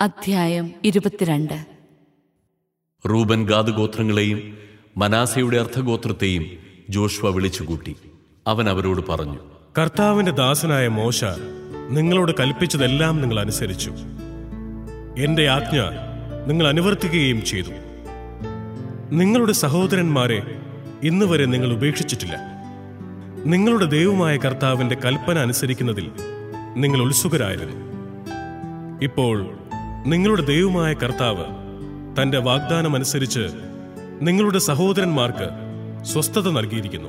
അധ്യായം ഇരുപത്തിരണ്ട് Reuben Gad ഗോത്രങ്ങളെയും മനാസയുടെ അർദ്ധഗോത്രത്തെയും ജോഷ്വ വിളിച്ചുകൂട്ടി അവൻ അവരോട് പറഞ്ഞു കർത്താവിന്റെ ദാസനായ മോശ നിങ്ങളോട് കൽപ്പിച്ചതെല്ലാം നിങ്ങൾ അനുസരിച്ചു എന്റെ ആജ്ഞ നിങ്ങൾ അനുവർത്തിക്കുകയും ചെയ്തു നിങ്ങളുടെ സഹോദരന്മാരെ ഇന്നുവരെ നിങ്ങൾ ഉപേക്ഷിച്ചിട്ടില്ല നിങ്ങളുടെ ദൈവമായ കർത്താവിന്റെ കൽപ്പന അനുസരിക്കുന്നതിൽ നിങ്ങൾ ഉത്സുകരായിരുന്നു ഇപ്പോൾ നിങ്ങളുടെ ദൈവമായ കർത്താവ് തന്റെ വാഗ്ദാനം അനുസരിച്ച് നിങ്ങളുടെ സഹോദരന്മാർക്ക് സ്വസ്ഥത നൽകിയിരിക്കുന്നു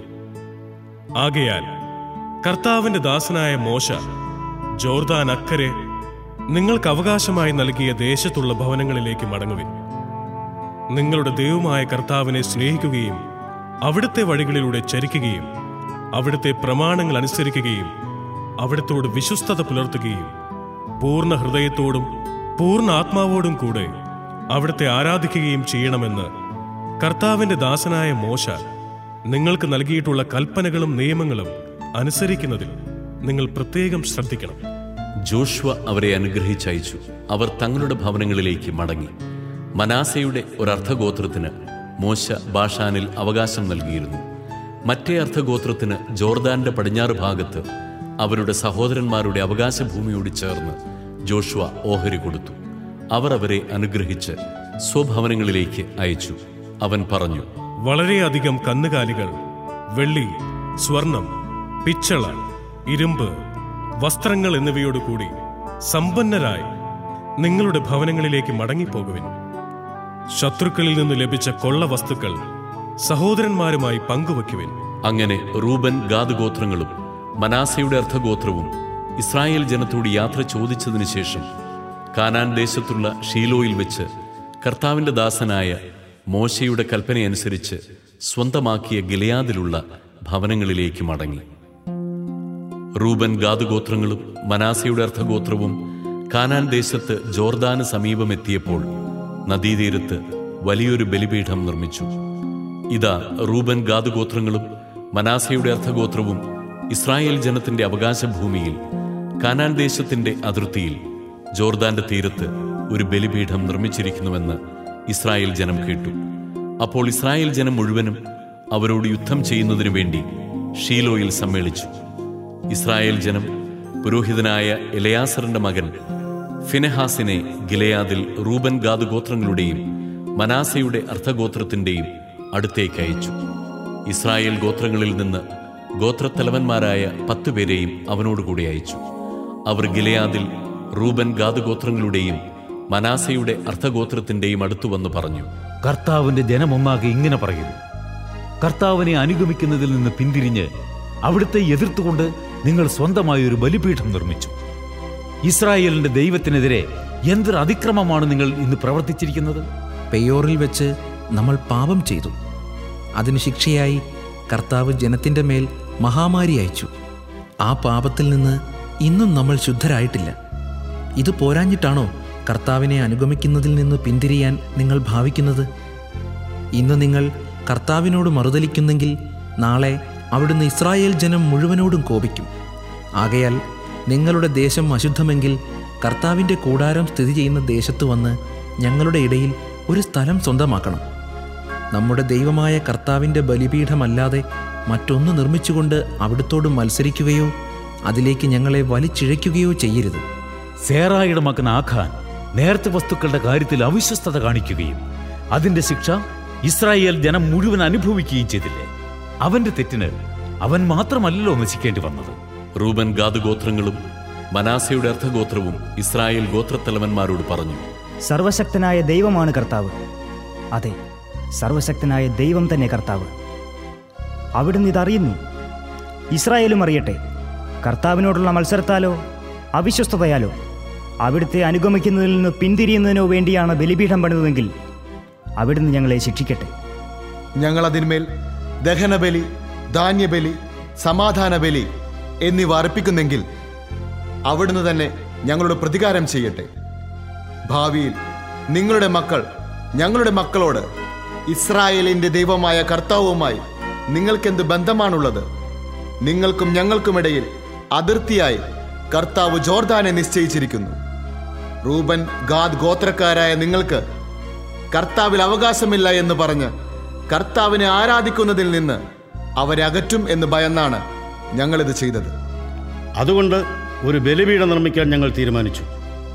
ആകയാൽ കർത്താവിന്റെ ദാസനായ മോശ ജോർദാൻ അക്കരെ നിങ്ങൾക്ക് അവകാശമായി നൽകിയ ദേശത്തുള്ള ഭവനങ്ങളിലേക്ക് മടങ്ങുവിൻ നിങ്ങളുടെ ദൈവമായ കർത്താവിനെ സ്നേഹിക്കുകയും അവിടുത്തെ വഴികളിലൂടെ ചരിക്കുകയും അവിടുത്തെ പ്രമാണങ്ങൾ അനുസരിക്കുകയും അവിടുത്തോട് വിശ്വസ്തത പുലർത്തുകയും പൂർണ്ണ ഹൃദയത്തോടും പൂർണ്ണ ആത്മാവോടും കൂടെ അവിടുത്തെ ആരാധിക്കുകയും ചെയ്യണമെന്ന് കർത്താവിന്റെ ദാസനായ മോശ നിങ്ങൾക്ക് നൽകിയിട്ടുള്ള കൽപ്പനകളും നിയമങ്ങളും അനുസരിക്കുന്നതിൽ നിങ്ങൾ പ്രത്യേകം ശ്രദ്ധിക്കണം ജോഷ്വ അവരെ അനുഗ്രഹിച്ചയച്ചു അവർ തങ്ങളുടെ ഭവനങ്ങളിലേക്ക് മടങ്ങി മനാസയുടെ ഒരർദ്ധഗോത്രത്തിന് മോശ ബാഷാനിൽ അവകാശം നൽകിയിരുന്നു മറ്റേ അർദ്ധഗോത്രത്തിന് ജോർദാന്റെ പടിഞ്ഞാറ് ഭാഗത്ത് അവരുടെ സഹോദരന്മാരുടെ അവകാശ ഭൂമിയോട് ചേർന്ന് ജോഷ്വ ഓഹരി കൊടുത്തു അവർ അവരെ അനുഗ്രഹിച്ച് സ്വഭവനങ്ങളിലേക്ക് അയച്ചു അവൻ പറഞ്ഞു വളരെയധികം കന്നുകാലികൾ വെള്ളി സ്വർണം പിച്ചള ഇരുമ്പ് വസ്ത്രങ്ങൾ എന്നിവയോടുകൂടി സമ്പന്നരായി നിങ്ങളുടെ ഭവനങ്ങളിലേക്ക് മടങ്ങിപ്പോകുവിൻ ശത്രുക്കളിൽ നിന്ന് ലഭിച്ച കൊള്ള വസ്തുക്കൾ സഹോദരന്മാരുമായി പങ്കുവയ്ക്കുവിൻ അങ്ങനെ റൂബൻ ഗാദ് ഗോത്രങ്ങളും മനാസയുടെ അർദ്ധഗോത്രവും ഇസ്രായേൽ ജനത്തോട് യാത്ര ചോദിച്ചതിനു ശേഷം കാനാൻ ദേശത്തുള്ള ഷീലോയിൽ വെച്ച് കർത്താവിന്റെ ദാസനായ മോശയുടെ കൽപ്പനയനുസരിച്ച് സ്വന്തമാക്കിയ ഗിലയാദിലുള്ള ഭവനങ്ങളിലേക്ക് മടങ്ങി റൂബൻ ഗാദ് ഗോത്രങ്ങളും മനാസയുടെ അർദ്ധഗോത്രവും കാനാൻ ദേശത്ത് ജോർദാന് സമീപമെത്തിയപ്പോൾ നദീതീരത്ത് വലിയൊരു ബലിപീഠം നിർമ്മിച്ചു ഇതാ റൂബൻ ഗാദ് ഗോത്രങ്ങളും മനാസയുടെ അർദ്ധഗോത്രവും ഇസ്രായേൽ ജനത്തിന്റെ അവകാശ ഭൂമിയിൽ കാനാൻ ദേശത്തിന്റെ അതിർത്തിയിൽ ജോർദാന്റെ തീരത്ത് ഒരു ബലിപീഠം നിർമ്മിച്ചിരിക്കുന്നുവെന്ന് ഇസ്രായേൽ ജനം കേട്ടു അപ്പോൾ ഇസ്രായേൽ ജനം മുഴുവനും അവരോട് യുദ്ധം ചെയ്യുന്നതിനു വേണ്ടി ഷീലോയിൽ സമ്മേളിച്ചു ഇസ്രായേൽ ജനം പുരോഹിതനായ എലയാസറിന്റെ മകൻ ഫിനെഹാസിനെ ഗിലയാദിൽ റൂബൻ ഗാദ് ഗോത്രങ്ങളുടെയും മനാസയുടെ അർദ്ധഗോത്രത്തിന്റെയും അടുത്തേക്ക് അയച്ചു ഇസ്രായേൽ ഗോത്രങ്ങളിൽ നിന്ന് ഗോത്രത്തലവന്മാരായ പത്തു പേരെയും അവനോടുകൂടി അയച്ചു അവർ ഗിലയാദിൽ റൂബൻ ഗാദ് ഗോത്രങ്ങളുടെയും മനാസയുടെ അർദ്ധഗോത്രത്തിന്റെയും അടുത്തു വന്നു പറഞ്ഞു കർത്താവിന്റെ ജനമൊന്നാകെ ഇങ്ങനെ പറയുന്നു കർത്താവിനെ അനുഗമിക്കുന്നതിൽ നിന്ന് പിന്തിരിഞ്ഞ് അവിടുത്തെ എതിർത്തുകൊണ്ട് നിങ്ങൾ സ്വന്തമായി ഒരു ബലിപീഠം നിർമ്മിച്ചു ഇസ്രായേലിന്റെ ദൈവത്തിനെതിരെ എന്തൊരു അതിക്രമമാണ് നിങ്ങൾ ഇന്ന് പ്രവർത്തിച്ചിരിക്കുന്നത് പെയോറിൽ വെച്ച് നമ്മൾ പാപം ചെയ്തു അതിന് ശിക്ഷയായി കർത്താവ് ജനത്തിൻ്റെ മേൽ മഹാമാരി അയച്ചു ആ പാപത്തിൽ നിന്ന് ഇന്നും നമ്മൾ ശുദ്ധരായിട്ടില്ല ഇത് പോരാഞ്ഞിട്ടാണോ കർത്താവിനെ അനുഗമിക്കുന്നതിൽ നിന്ന് പിന്തിരിയാൻ നിങ്ങൾ ഭാവിക്കുന്നത് ഇന്ന് നിങ്ങൾ കർത്താവിനോട് മറുതലിക്കുന്നെങ്കിൽ നാളെ അവിടുന്ന് ഇസ്രായേൽ ജനം മുഴുവനോടും കോപിക്കും ആകയാൽ നിങ്ങളുടെ ദേശം അശുദ്ധമെങ്കിൽ കർത്താവിൻ്റെ കൂടാരം സ്ഥിതി ചെയ്യുന്ന ദേശത്ത് വന്ന് ഞങ്ങളുടെ ഇടയിൽ ഒരു സ്ഥലം സ്വന്തമാക്കണം നമ്മുടെ ദൈവമായ കർത്താവിൻ്റെ ബലിപീഠമല്ലാതെ മറ്റൊന്ന് നിർമ്മിച്ചുകൊണ്ട് അവിടുത്തോട് മത്സരിക്കുകയോ അതിലേക്ക് ഞങ്ങളെ വലിച്ചിഴയ്ക്കുകയോ ചെയ്യരുത് സേറായുടെ മകൻ ആഖാൻ നേരത്തെ വസ്തുക്കളുടെ കാര്യത്തിൽ അവിശ്വസ്തത കാണിക്കുകയും അതിന്റെ ശിക്ഷ ഇസ്രായേൽ ജനം മുഴുവൻ അനുഭവിക്കുകയും ചെയ്തില്ലേ അവന്റെ തെറ്റിന് അവൻ മാത്രമല്ലല്ലോ നശിക്കേണ്ടി വന്നത് റൂബൻ ഗാദ് ഗോത്രങ്ങളും മനാസയുടെ അർദ്ധഗോത്രവും ഇസ്രായേൽ ഗോത്രത്തലവന്മാരോട് പറഞ്ഞു സർവശക്തനായ ദൈവമാണ് കർത്താവ് അതെ സർവശക്തനായ ദൈവം തന്നെ കർത്താവ് അവിടുന്ന് ഇതറിയുന്നു ഇസ്രായേലും അറിയട്ടെ കർത്താവിനോടുള്ള മത്സരത്താലോ അവിശ്വസ്തതയാലോ അവിടുത്തെ അനുഗമിക്കുന്നതിൽ നിന്ന് പിന്തിരിയുന്നതിനോ വേണ്ടിയാണ് ബലിപീഠം പണിതതെങ്കിൽ അവിടുന്ന് ഞങ്ങളെ ശിക്ഷിക്കട്ടെ ഞങ്ങൾ അതിന്മേൽ ദഹനബലി ധാന്യബലി സമാധാന ബലി എന്നിവ അർപ്പിക്കുന്നെങ്കിൽ അവിടുന്ന് തന്നെ ഞങ്ങളുടെ പ്രതികാരം ചെയ്യട്ടെ ഭാവിയിൽ നിങ്ങളുടെ മക്കൾ ഞങ്ങളുടെ മക്കളോട് ഇസ്രായേലിന്റെ ദൈവമായ കർത്താവുമായി നിങ്ങൾക്കെന്ത് ബന്ധമാണുള്ളത് നിങ്ങൾക്കും ഞങ്ങൾക്കുമിടയിൽ അതിർത്തിയായി കർത്താവ് ജോർദാനെ നിശ്ചയിച്ചിരിക്കുന്നു റൂബൻ ഗാദ് ഗോത്രക്കാരായ നിങ്ങൾക്ക് കർത്താവിൽ അവകാശമില്ല എന്ന് പറഞ്ഞ് കർത്താവിനെ ആരാധിക്കുന്നതിൽ നിന്ന് അവരെ അകറ്റും എന്ന് ഭയന്നാണ് ഞങ്ങളിത് ചെയ്തത് അതുകൊണ്ട് ഒരു ബലിപീഠം നിർമ്മിക്കാൻ ഞങ്ങൾ തീരുമാനിച്ചു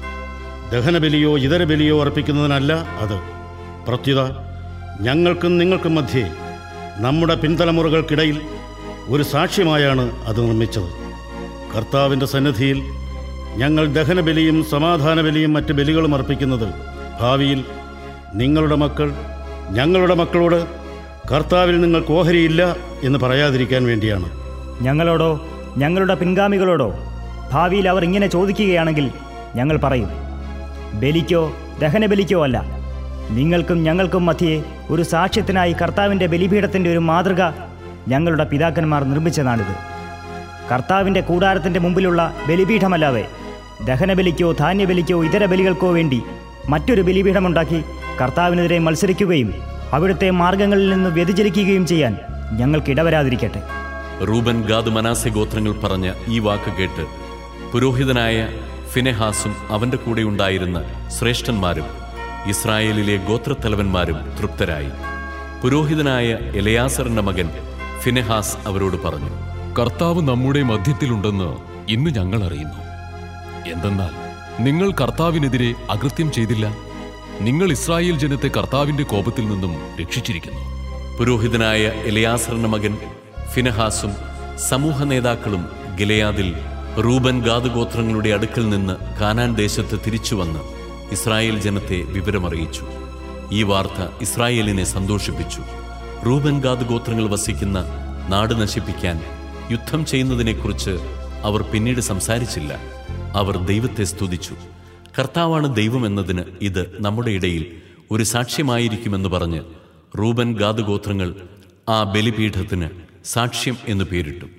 ദഹനബലിയോ ഇതര ബലിയോ അർപ്പിക്കുന്നതിനല്ല അത് പ്രത്യുത ഞങ്ങൾക്കും നിങ്ങൾക്കും മധ്യേ നമ്മുടെ പിൻതലമുറകൾക്കിടയിൽ ഒരു സാക്ഷ്യമായാണ് അത് നിർമ്മിച്ചത് കർത്താവിൻ്റെ സന്നിധിയിൽ ഞങ്ങൾ ദഹനബലിയും സമാധാന ബലിയും മറ്റ് ബലികളും അർപ്പിക്കുന്നത് ഭാവിയിൽ നിങ്ങളുടെ മക്കൾ ഞങ്ങളുടെ മക്കളോട് കർത്താവിൽ നിങ്ങൾക്ക് ഓഹരിയില്ല എന്ന് പറയാതിരിക്കാൻ വേണ്ടിയാണ് ഞങ്ങളോടോ ഞങ്ങളുടെ പിൻഗാമികളോടോ ഭാവിയിൽ അവർ ഇങ്ങനെ ചോദിക്കുകയാണെങ്കിൽ ഞങ്ങൾ പറയും ബലിക്കോ ദഹനബലിക്കോ അല്ല നിങ്ങൾക്കും ഞങ്ങൾക്കും മധ്യേ ഒരു സാക്ഷ്യത്തിനായി കർത്താവിൻ്റെ ബലിപീഠത്തിൻ്റെ ഒരു മാതൃക ഞങ്ങളുടെ പിതാക്കന്മാർ നിർമ്മിച്ചതാണിത് കർത്താവിൻ്റെ കൂടാരത്തിൻ്റെ മുമ്പിലുള്ള ബലിപീഠമല്ലാതെ ദഹനബലിക്കോ ധാന്യബലിക്കോ ഇതര ബലികൾക്കോ വേണ്ടി മറ്റൊരു ബലിപീഠമുണ്ടാക്കി കർത്താവിനെതിരെ മത്സരിക്കുകയും അവിടുത്തെ മാർഗങ്ങളിൽ നിന്ന് വ്യതിചലിക്കുകയും ചെയ്യാൻ ഞങ്ങൾക്കിടവരാതിരിക്കട്ടെ റൂബൻ ഗാദ് മനാസെ ഗോത്രങ്ങൾ പറഞ്ഞ ഈ വാക്ക് കേട്ട് പുരോഹിതനായ ഫിനെഹാസും അവന്റെ കൂടെ ഉണ്ടായിരുന്ന ശ്രേഷ്ഠന്മാരും ഇസ്രായേലിലെ ഗോത്രത്തലവന്മാരും തൃപ്തരായി പുരോഹിതനായ എലയാസറിന്റെ മകൻ ഫിനെഹാസ് അവരോട് പറഞ്ഞു കർത്താവ് നമ്മുടെ മധ്യത്തിലുണ്ടെന്ന് ഇന്ന് ഞങ്ങൾ അറിയുന്നു എന്തെന്നാൽ നിങ്ങൾ കർത്താവിനെതിരെ അകൃത്യം ചെയ്തില്ല നിങ്ങൾ ഇസ്രായേൽ ജനത്തെ കർത്താവിന്റെ കോപത്തിൽ നിന്നും രക്ഷിച്ചിരിക്കുന്നു പുരോഹിതനായ എലയാസറിന്റെ മകൻ ഫിനഹാസും സമൂഹ നേതാക്കളും ഗിലയാദിൽ റൂബൻ ഗാദ് ഗോത്രങ്ങളുടെ അടുക്കൽ നിന്ന് കാനാൻ ദേശത്ത് തിരിച്ചുവന്ന് ഇസ്രായേൽ ജനത്തെ വിവരമറിയിച്ചു ഈ വാർത്ത ഇസ്രായേലിനെ സന്തോഷിപ്പിച്ചു റൂബൻ ഗാദ് ഗോത്രങ്ങൾ വസിക്കുന്ന നാട് നശിപ്പിക്കാൻ യുദ്ധം ചെയ്യുന്നതിനെക്കുറിച്ച് അവർ പിന്നീട് സംസാരിച്ചില്ല അവർ ദൈവത്തെ സ്തുതിച്ചു കർത്താവാണ് ദൈവമെന്നതിന് ഇത് നമ്മുടെ ഇടയിൽ ഒരു സാക്ഷ്യമായിരിക്കുമെന്ന് പറഞ്ഞ് റൂബൻ ഗാദ് ഗോത്രങ്ങൾ ആ ബലിപീഠത്തിന് സാക്ഷ്യം എന്നു പേരിട്ടു